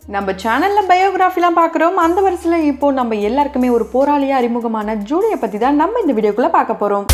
நம்ம சேனல்ல பயோகிராஃபிலாம் பார்க்குறோம் அந்த வரிசையில் இப்போ நம்ம எல்லாருக்குமே ஒரு போராளியா அறிமுகமான ஜூலியை பத்தி தான் நம்ம இந்த வீடியோக்குள்ள பார்க்க போறோம்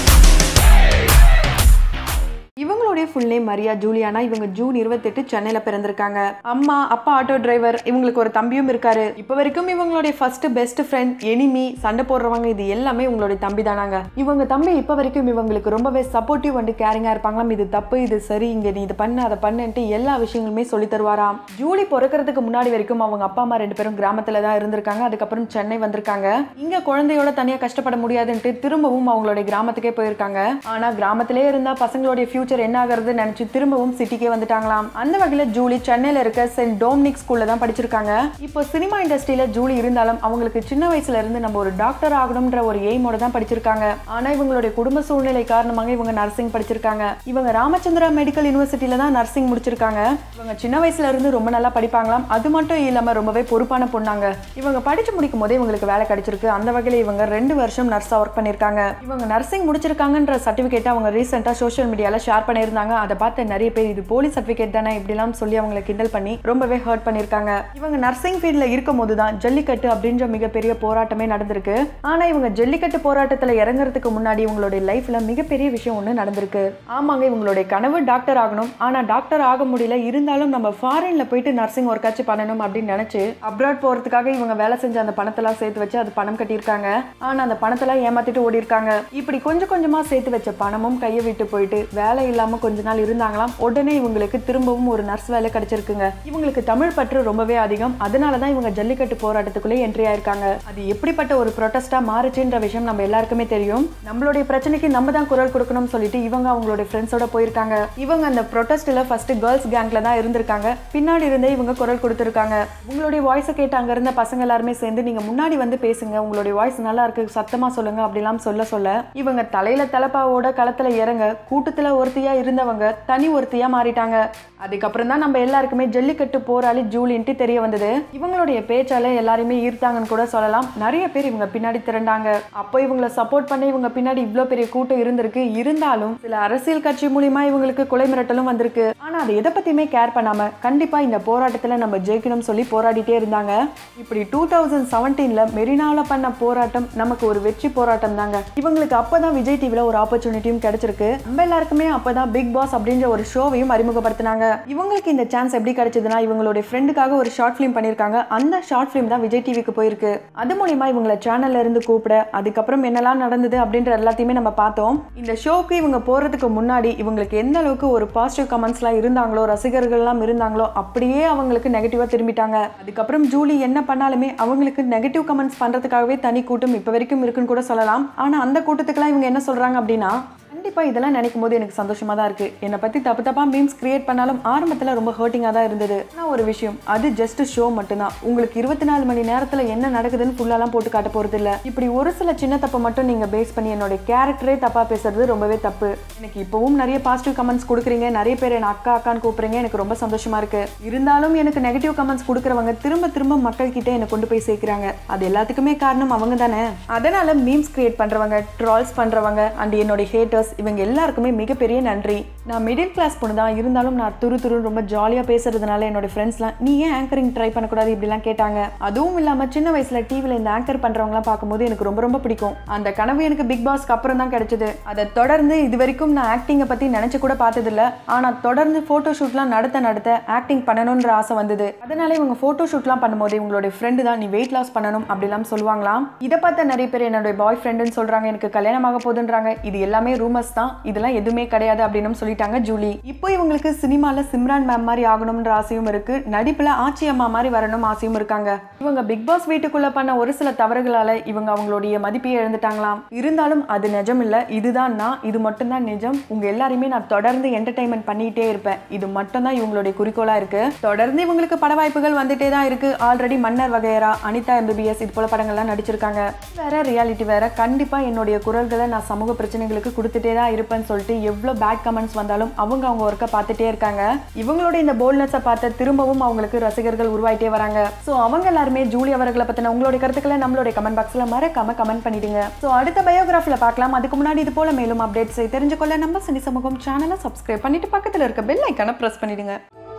இவங்களுடைய ஃபுல் நேம் மரியா ஜூலியானா இவங்க ஜூன் இருபத்தெட்டு சென்னையில பிறந்திருக்காங்க அம்மா அப்பா ஆட்டோ டிரைவர் இவங்களுக்கு ஒரு தம்பியும் இருக்காரு இப்போ வரைக்கும் இவங்களுடைய ஃபர்ஸ்ட் பெஸ்ட் ஃப்ரெண்ட் எனிமி சண்டை போடுறவங்க இது எல்லாமே உங்களுடைய தம்பி தானாங்க இவங்க தம்பி இப்போ வரைக்கும் இவங்களுக்கு ரொம்பவே சப்போர்ட்டிவ் அண்ட் கேரிங்கா இருப்பாங்களாம் இது தப்பு இது சரி இங்க நீ இது பண்ணு அதை பண்ணுன்ட்டு எல்லா விஷயங்களுமே சொல்லி தருவாராம் ஜூலி பிறக்கிறதுக்கு முன்னாடி வரைக்கும் அவங்க அப்பா அம்மா ரெண்டு பேரும் கிராமத்துல தான் இருந்திருக்காங்க அதுக்கப்புறம் சென்னை வந்திருக்காங்க இங்க குழந்தையோட தனியா கஷ்டப்பட முடியாதுன்ட்டு திரும்பவும் அவங்களுடைய கிராமத்துக்கே போயிருக்காங்க ஆனா கிராமத்திலே இருந்தா பசங்களுடைய ஃபியூச்சர் என்ன ஆகுறது நினைச்சு திரும்பவும் சிட்டிக்கே வந்துட்டாங்களாம் அந்த வகையில ஜூலி சென்னையில இருக்க சென்ட் டோம்னிக் ஸ்கூல்ல தான் படிச்சிருக்காங்க இப்போ சினிமா இண்டஸ்ட்ரியில ஜூலி இருந்தாலும் அவங்களுக்கு சின்ன வயசுல இருந்து நம்ம ஒரு டாக்டர் ஆகணும்ன்ற ஒரு எய்மோட தான் படிச்சிருக்காங்க ஆனா இவங்களுடைய குடும்ப சூழ்நிலை காரணமாக இவங்க நர்சிங் படிச்சிருக்காங்க இவங்க ராமச்சந்திரா மெடிக்கல் யூனிவர்சிட்டியில தான் நர்சிங் முடிச்சிருக்காங்க இவங்க சின்ன வயசுல இருந்து ரொம்ப நல்லா படிப்பாங்களாம் அது மட்டும் இல்லாம ரொம்பவே பொறுப்பான பொண்ணாங்க இவங்க படிச்சு முடிக்கும் போதே இவங்களுக்கு வேலை கிடைச்சிருக்கு அந்த வகையில இவங்க ரெண்டு வருஷம் நர்ஸா ஒர்க் பண்ணிருக்காங்க இவங்க நர்சிங் முடிச்சிருக்காங்கன்ற சர்டிபிகேட் அவங்க ரீசெண்டா சோஷியல் மீடியால ஷேர் பண்ணியிருந்தாங்க அதை பார்த்து நிறைய பேர் இது போலீஸ் சர்டிபிகேட் தானே இப்படிலாம் சொல்லி அவங்களை கிண்டல் பண்ணி ரொம்பவே ஹர்ட் பண்ணியிருக்காங்க இவங்க நர்சிங் ஃபீல்ட்ல இருக்கும் போது தான் ஜல்லிக்கட்டு அப்படின்ற மிகப்பெரிய போராட்டமே நடந்திருக்கு ஆனா இவங்க ஜல்லிக்கட்டு போராட்டத்துல இறங்குறதுக்கு முன்னாடி இவங்களுடைய லைஃப்ல மிகப்பெரிய விஷயம் ஒன்று நடந்திருக்கு ஆமாங்க இவங்களுடைய கனவு டாக்டர் ஆகணும் ஆனா டாக்டர் ஆக முடியல இருந்தாலும் நம்ம ஃபாரின்ல போயிட்டு நர்சிங் ஒர்க்காச்சும் பண்ணணும் அப்படின்னு நினைச்சு அப்ராட் போறதுக்காக இவங்க வேலை செஞ்ச அந்த பணத்தெல்லாம் சேர்த்து வச்சு அது பணம் கட்டியிருக்காங்க ஆனா அந்த பணத்தெல்லாம் ஏமாத்திட்டு ஓடி இருக்காங்க இப்படி கொஞ்சம் கொஞ்சமா சேர்த்து வச்ச பணமும் கையை விட்டு போயிட்டு வேலை இல்லாம கொஞ்ச நாள் இருந்தாங்களாம் உடனே இவங்களுக்கு திரும்பவும் ஒரு நர்ஸ் வேலை கிடைச்சிருக்குங்க இவங்களுக்கு தமிழ் பற்று ரொம்பவே அதிகம் அதனால தான் இவங்க ஜல்லிக்கட்டு போராட்டத்துக்குள்ளே என்ட்ரி ஆயிருக்காங்க அது எப்படிப்பட்ட ஒரு ப்ரொட்டஸ்டா மாறுச்சுன்ற விஷயம் நம்ம எல்லாருக்குமே தெரியும் நம்மளுடைய பிரச்சனைக்கு நம்ம தான் குரல் கொடுக்கணும்னு சொல்லிட்டு இவங்க அவங்களுடைய ஃப்ரெண்ட்ஸோட போயிருக்காங்க இவங்க அந்த ப்ரொட்டஸ்ட்ல ஃபர்ஸ்ட் கேர்ள்ஸ் கேங்க்ல தான் இருந்திருக்காங்க பின்னாடி இருந்தே இவங்க குரல் கொடுத்துருக்காங்க உங்களுடைய வாய்ஸை கேட்டு அங்க இருந்த பசங்க எல்லாருமே சேர்ந்து நீங்க முன்னாடி வந்து பேசுங்க உங்களுடைய வாய்ஸ் நல்லா இருக்கு சத்தமா சொல்லுங்க அப்படிலாம் சொல்ல சொல்ல இவங்க தலையில தலப்பாவோட களத்துல இறங்க கூட்டத்துல ஒருத்தியா இருந்தவங்க தனி ஒருத்தியா மாறிட்டாங்க அதுக்கப்புறம் தான் நம்ம எல்லாருக்குமே ஜல்லிக்கட்டு போராளி ஜூலின்ட்டு தெரிய வந்தது இவங்களுடைய பேச்சால எல்லாரையுமே ஈர்த்தாங்கன்னு கூட சொல்லலாம் நிறைய பேர் இவங்க பின்னாடி திரண்டாங்க அப்போ இவங்கள சப்போர்ட் பண்ணி இவங்க பின்னாடி இவ்வளோ பெரிய கூட்டம் இருந்திருக்கு இருந்தாலும் சில அரசியல் கட்சி மூலியமா இவங்களுக்கு கொலை மிரட்டலும் வந்திருக்கு ஆனா அதை எதை பத்தியுமே கேர் பண்ணாம கண்டிப்பா இந்த போராட்டத்துல நம்ம ஜெயிக்கணும்னு சொல்லி போராடிட்டே இருந்தாங்க இப்படி டூ தௌசண்ட் செவன்டீன்ல மெரினால பண்ண போராட்டம் நமக்கு ஒரு வெற்றி போராட்டம் தாங்க இவங்களுக்கு அப்பதான் விஜய் டிவில ஒரு ஆப்பர்ச்சுனிட்டியும் கிடைச்சிருக்கு நம்ம எல்லாருக்குமே அப்பதான் பிக் பாஸ் அப்படின்ற ஒரு ஷோவையும் அறிமுகப்படுத்தினாங்க இவங்களுக்கு இந்த சான்ஸ் எப்படி கிடைச்சதுன்னா இவங்களுடைய ஃப்ரெண்டுக்காக ஒரு ஷார்ட் ஃபிலிம் பண்ணியிருக்காங்க அந்த ஷார்ட் ஃபிலிம் தான் விஜய் டிவிக்கு போயிருக்கு அது மூலியமா இவங்களை சேனல்ல இருந்து கூப்பிட அதுக்கப்புறம் என்னெல்லாம் நடந்தது அப்படின்ற எல்லாத்தையுமே நம்ம பார்த்தோம் இந்த ஷோக்கு இவங்க போறதுக்கு முன்னாடி இவங்களுக்கு எந்த அளவுக்கு ஒரு பாசிட்டிவ் கமெண்ட்ஸ்லாம் இருந்தாங்களோ ரசிகர்கள்லாம் இருந்தாங்களோ அப்படியே அவங்களுக்கு நெகட்டிவா திரும்பிட்டாங்க அதுக்கப்புறம் ஜூலி என்ன பண்ணாலுமே அவங்களுக்கு நெகட்டிவ் கமெண்ட்ஸ் பண்றதுக்காகவே தனி கூட்டம் இப்போ வரைக்கும் இருக்குன்னு கூட சொல்லலாம் ஆனா அந்த கூட்டத்துக்குலாம் இவங்க என்ன சொல்றாங்க அப்படின்னா கண்டிப்பாக இதெல்லாம் நினைக்கும் போது எனக்கு சந்தோஷமாக தான் இருக்குது என்னை பற்றி தப்பு தப்பாக மீம்ஸ் கிரியேட் பண்ணாலும் ஆரம்பத்தில் ரொம்ப ஹர்ட்டிங்காக தான் இருந்தது ஆனால் ஒரு விஷயம் அது ஜஸ்ட் ஷோ மட்டும்தான் உங்களுக்கு இருபத்தி நாலு மணி நேரத்தில் என்ன நடக்குதுன்னு ஃபுல்லாலாம் போட்டு காட்ட போகிறது இல்லை இப்படி ஒரு சில சின்ன தப்பை மட்டும் நீங்கள் பேஸ் பண்ணி என்னோட கேரக்டரே தப்பாக பேசுறது ரொம்பவே தப்பு எனக்கு இப்போவும் நிறைய பாசிட்டிவ் கமெண்ட்ஸ் கொடுக்குறீங்க நிறைய பேர் என்ன அக்கா அக்கான்னு கூப்பிடுறீங்க எனக்கு ரொம்ப சந்தோஷமாக இருக்குது இருந்தாலும் எனக்கு நெகட்டிவ் கமெண்ட்ஸ் கொடுக்குறவங்க திரும்ப திரும்ப மக்கள் கிட்ட என்னை கொண்டு போய் சேர்க்குறாங்க அது எல்லாத்துக்குமே காரணம் அவங்க தானே அதனால மீம்ஸ் கிரியேட் பண்ணுறவங்க ட்ரால்ஸ் பண்ணுறவங்க அண்ட் என்னோட ஹேட்டர்ஸ் இவங்க எல்லாருக்குமே மிகப்பெரிய நன்றி நான் மிடில் கிளாஸ் பொண்ணு தான் இருந்தாலும் நான் துரு துருன்னு ரொம்ப ஜாலியாக பேசுறதுனால என்னோட ஃப்ரெண்ட்ஸ்லாம் நீ ஏன் ஆங்கரிங் ட்ரை பண்ணக்கூடாது இப்படிலாம் கேட்டாங்க அதுவும் இல்லாமல் சின்ன வயசில் டிவியில் இந்த ஆங்கர் பண்ணுறவங்களாம் பார்க்கும்போது எனக்கு ரொம்ப ரொம்ப பிடிக்கும் அந்த கனவு எனக்கு பிக் பாஸ்க்கு அப்புறம் தான் கிடைச்சது அதை தொடர்ந்து இது வரைக்கும் நான் ஆக்டிங்கை பற்றி நினச்சி கூட பார்த்ததில்ல ஆனால் தொடர்ந்து ஃபோட்டோ ஷூட்லாம் நடத்த நடத்த ஆக்டிங் பண்ணணுன்ற ஆசை வந்தது அதனால இவங்க ஃபோட்டோ ஷூட்லாம் பண்ணும்போது இவங்களுடைய ஃப்ரெண்டு தான் நீ வெயிட் லாஸ் பண்ணணும் அப்படிலாம் சொல்லுவாங்களாம் இதை பார்த்த நிறைய பேர் என்னுடைய பாய் ஃப்ரெண்டுன்னு சொல்கிறாங்க எனக்கு கல்யாணமாக போகுதுன்றாங்க இது எல்லாமே ரூமர்ஸ் தான் இதெல்லாம் எதுவுமே கிடையாது அப்படின்னு சொல்லிட்டாங்க ஜூலி இப்போ இவங்களுக்கு சினிமால சிம்ரான் மேம் மாதிரி ஆகணும்ன்ற ஆசையும் இருக்கு நடிப்புல ஆச்சி அம்மா மாதிரி வரணும் ஆசையும் இருக்காங்க இவங்க பிக் பாஸ் வீட்டுக்குள்ள பண்ண ஒரு சில தவறுகளால இவங்க அவங்களுடைய மதிப்பையே இழந்துட்டாங்களாம் இருந்தாலும் அது நிஜம் இல்ல இதுதான் நான் இது மட்டும்தான் நிஜம் உங்க எல்லாரையுமே நான் தொடர்ந்து என்டர்டைன்மெண்ட் பண்ணிட்டே இருப்பேன் இது மட்டும்தான் இவங்களுடைய குறிக்கோளா இருக்கு தொடர்ந்து இவங்களுக்கு பட வாய்ப்புகள் வந்துட்டே தான் இருக்கு ஆல்ரெடி மன்னர் வகையரா அனிதா எம்பிபிஎஸ் இது போல படங்கள்லாம் நடிச்சிருக்காங்க வேற ரியாலிட்டி வேற கண்டிப்பா என்னுடைய குரல்களை நான் சமூக பிரச்சனைகளுக்கு கொடுத்துட்டே தான் இருப்பேன்னு சொல்லிட்டு எவ்வளோ பேட் கமெண்ட்ஸ் வந்தாலும் அவங்க அவங்க ஒர்க்கை பார்த்துட்டே இருக்காங்க இவங்களோட இந்த போல்ட்னஸை பார்த்து திரும்பவும் அவங்களுக்கு ரசிகர்கள் உருவாயிட்டே வராங்க ஸோ அவங்க எல்லாருமே ஜூலி அவர்களை பற்றின உங்களுடைய கருத்துக்களை நம்மளுடைய கமெண்ட் பாக்ஸில் மறக்காம கமெண்ட் பண்ணிடுங்க ஸோ அடுத்த பயோகிராஃபியில் பார்க்கலாம் அதுக்கு முன்னாடி இது போல மேலும் அப்டேட்ஸை தெரிஞ்சுக்கொள்ள நம்ம சினி சமூகம் சேனலை சப்ஸ்கிரைப் பண்ணிட்டு பக்கத்தில் இருக்க பெல் ஐக்கானை ப்ரெஸ் பண்ணிடுங்க